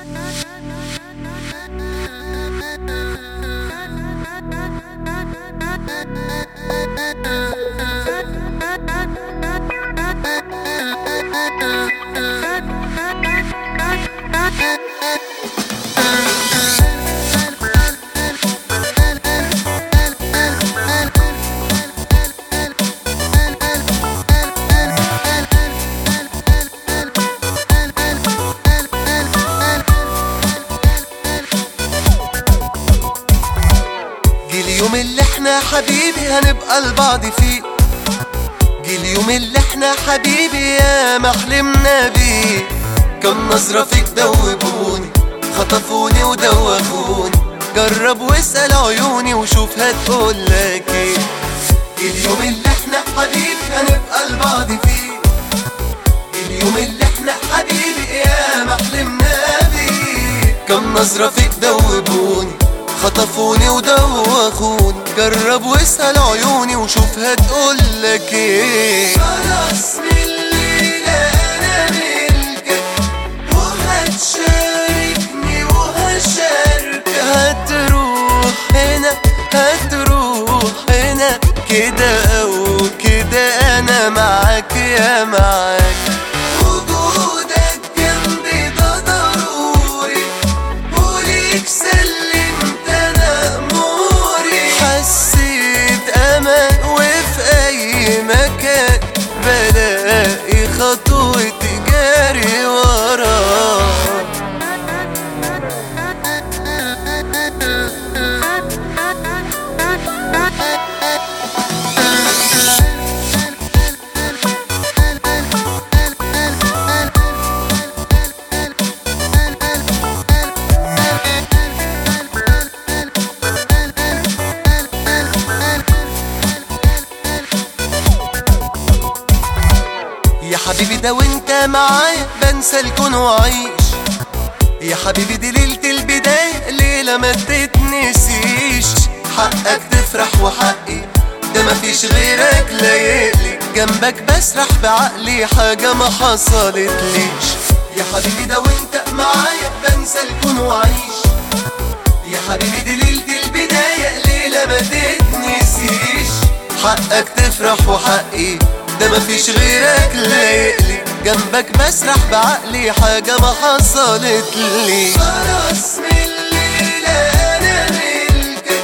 جه اليوم اللي احنا حبيبي هنبقى لبعض فيه جه اليوم اللي احنا حبيبي يا ما حلمنا بيه كم نظرة فيك دوبوني خطفوني ودوخوني جرب واسأل عيوني وشوف هتقولك ايه جه اليوم اللي احنا حبيبي هنبقى لبعض فيه جه اليوم اللي احنا حبيبي يا ما حلمنا بيه كم نظرة فيك دوبوني خطفوني ودوخوني جرب واسأل عيوني وشوف هتقولك ايه خلاص من الليلة انا ملكك وهتشاركني وهشاركك هتروح هنا هتروح هنا كده او كده انا معاك يا معاك وجودك جنبي ده ضروري وليك سلمت انا اموري حسيت امان وفي اي مكان بلاقي خطوتي جاري وراك يا حبيبي ده وانت معايا بنسى الكون واعيش يا حبيبي دي ليلة البداية ليلة ما تتنسيش حقك تفرح وحقي ده مفيش غيرك لايقلي جنبك بسرح بعقلي حاجة ما حصلتليش يا حبيبي ده وانت معايا بنسى الكون واعيش يا حبيبي دي ليلة البداية ليلة ما تتنسيش حقك تفرح وحقي ده مفيش غيرك لايقلي جنبك بسرح بعقلي حاجة ما حصلت لي خلاص من الليلة أنا ملكك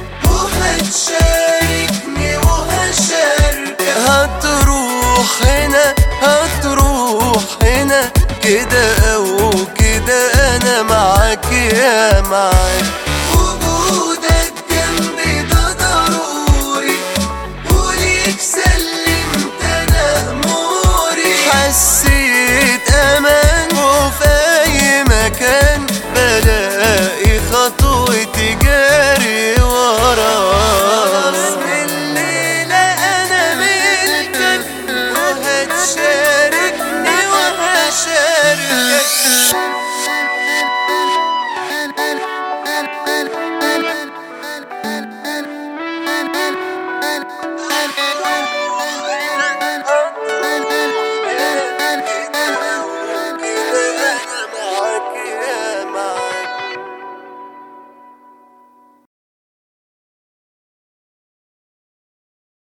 وهتشاركني وهشاركك هتروح هنا هتروح هنا كده أو كده أنا معاك يا معاك وجودك جنبي ده ضروري وليك سلمت انا اموري حسيت امان وفي اي مكان بلاقي خطوتي جاري وراك من الليلة انا ملكك وهتشاركني وهشاركك